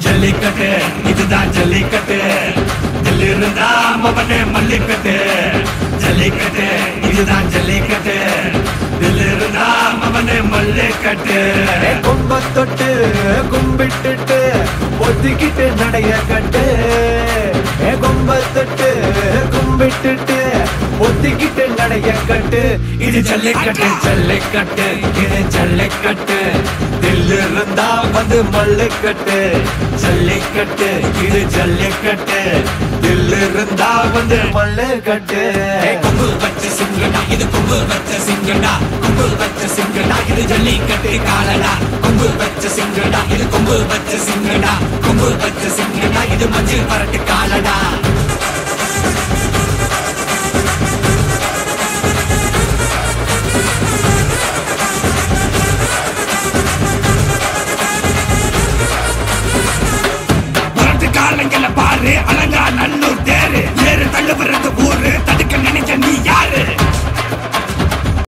ஜல்லிக்கட்டு இதுதான் ஜல்லிக்கட்டு தில் இருந்தா மவனே மல்லிக்கட்டு ஜல்லிக்கட்டு இதுதான் ஜல்லிக்கட்டு தில் இருந்தா மவனே மல்லிக்கட்டு கும்ப தொட்டு கும்பிட்டுட்டு ஒத்திக்கிட்டு நடைய கட்டு ஏ கும்ப தொட்டு கும்பிட்டுட்டு ஒத்திக்கிட்டு நடைய கட்டு இது ஜல்லிக்கட்டு ஜல்லிக்கட்டு இது ஜல்லிக்கட்டு தில் இருந்தா வந்து மல்லிக்கட்டு ஜல்லிக்கட்டு இது ஜல்லிக்கட்டு தில் இருந்தா வந்து மல்லு கட்டு கொம்பு வச்ச சிங்கடா இது கொம்பு வச்ச சிங்கடா கொம்பு வச்ச சிங்கடா இது ஜல்லிக்கட்டு காலடா கொம்பு வச்ச சிங்கடா இது கொம்பு வச்ச சிங்கடா கொம்பு வச்ச சிங்கடா இது மஞ்சள் பரட்டு காலடா